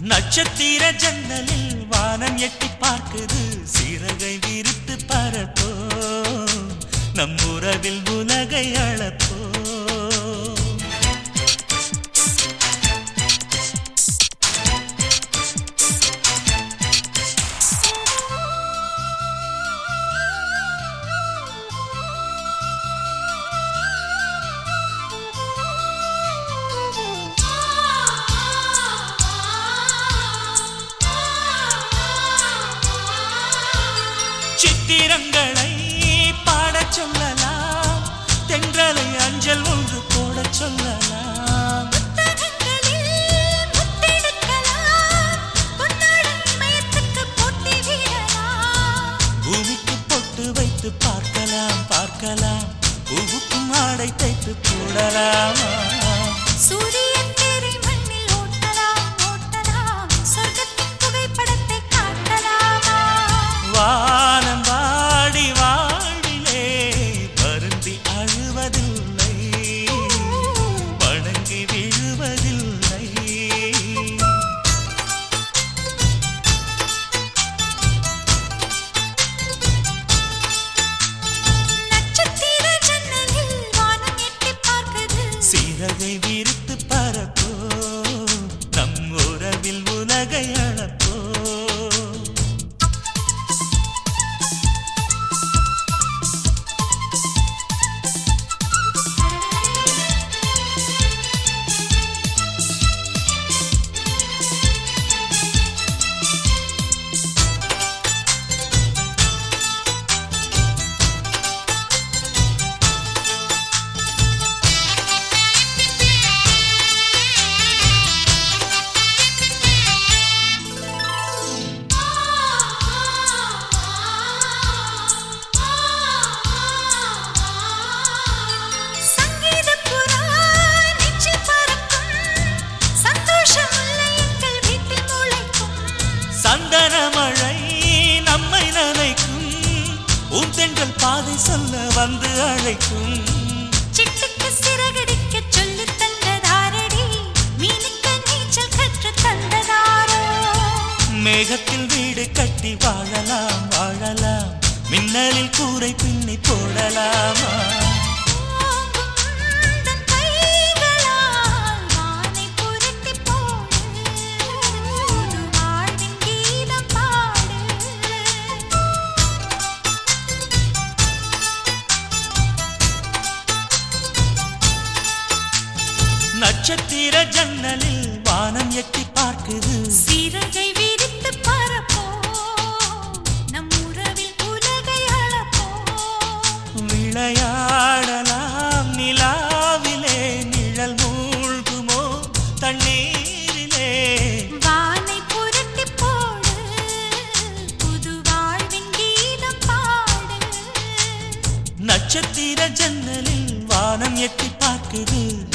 நட்சத்திர ஜன்னலில் வானம் எட்டி பார்க்குது சிறகை விரித்து பரப்போ நம் உறவில் உலகை அளப்போ சித்திரங்களை பாடச் சொல்லலாம் தென்றலை அஞ்சல் ஒன்று போடச் சொல்லலாம் புத்தகங்களில் முத்தெடுக்கலாம் பொன்னாடை இமயத்துக்கு போட்டி வீழலாம் பூமிக்கு பொட்டு வைத்து பார்க்கலாம் பார்க்கலாம் பூவுக்கும் ஆடை தைத்து போடலாமா சூரியன் தேரை மண்ணில் ஓட்டலாம் ஓட்டலாம் சொர்க்கத்தின் புகைப்படத்தை காட்டலாமா வானம் வாடி வாழ்விலே வருந்தி அழுவதில்லை வணங்கி விழுவதில்லை நட்சத்திர ஜன்னலில் வானம் எட்டிப் பார்க்குது சிறகை விரித்து பரப்போ நம் உறவில் உலகை அளப்போ சங்கீதப் புறா நெஞ்சில் பறக்கும் சந்தோஷம் முல்லை எங்கள் வீட்டில் முளைக்கும் சந்தன மழை நம்மை நனைக்கும் பூந்தென்றல் பாதை சொல்ல வந்து அழைக்கும் சிட்டுக்கு சிறகடிக்கச் சொல்லித் தந்ததாரடி மீனுக்கு நீச்சல் கற்றுத் தந்ததாரோ மேகத்தில் வீடு கட்டி வாழலாம் வாழலாம் மின்னலில் கூரை பின்னி போடலாமா ஓங்கும் உந்தன் கைகளால் வானை புரட்டிப் போடு புது வாழ்வின் கீதம் பாடு நட்சத்திர ஜன்னலில் வானம் எட்டி பார்க்குது சிறகை விரித்து பறப்போம் நம் உறவில் உலகை அளப்போம் விளையாடலாம் நிலாவிலே நிழல் மூழ்குமோ தண்ணீரிலே வானை புரட்டிப் போடு புது வாழ்வின் கீதம் பாடு நட்சத்திர ஜன்னலில் வானம் எட்டி பார்க்குது